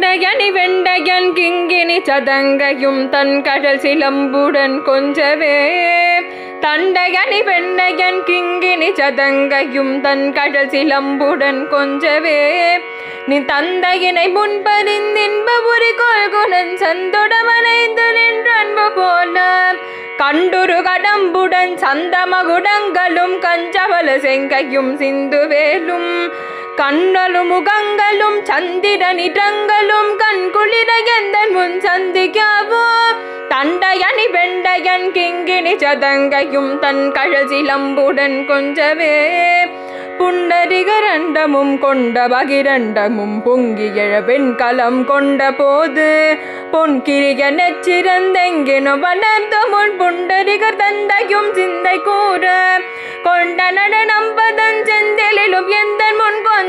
தண்டையணி வெண்டையன் கிங்கினி சதங்கையும் தன் கடல் சிலம்புடன் கொஞ்சவே தண்டையணி வெண்டையன் கிங்கினி சதங்கையும் தன் கடல் சிலம்புடன் கொஞ்சவே நீ தந்தையினை முன்பறிந்தின்ப உரி கொள்குணன் சந்தொடமனைந்து நின்ற அன்பு போல கண்டுரு கடம்புடன் சந்தமகுடங்களும் கஞ்சவல செங்கையும் சிந்துவேலும் கண்ணலும் முகங்களும் சந்திரனிடங்களும் கண் குளிர எந்தன் முன் சந்திக்காவோ தண்டையணி வெண்டையன் கிங்கினி சதங்கையும் தன் கழசிலம்புடன் கொஞ்சவே புண்டரிகரண்டமும் கொண்ட பகிரண்டமும் பொங்கி எழ வெண்கலம் கொண்ட போது பொன்கிரிய நெச்சிறந்தெங்கினோ வளர்ந்த முன் புண்டரிகர் தந்தையும் சிந்தை கூற கொண்ட நடனம் பதன் செந்திலும் எந்த முன் கொந்த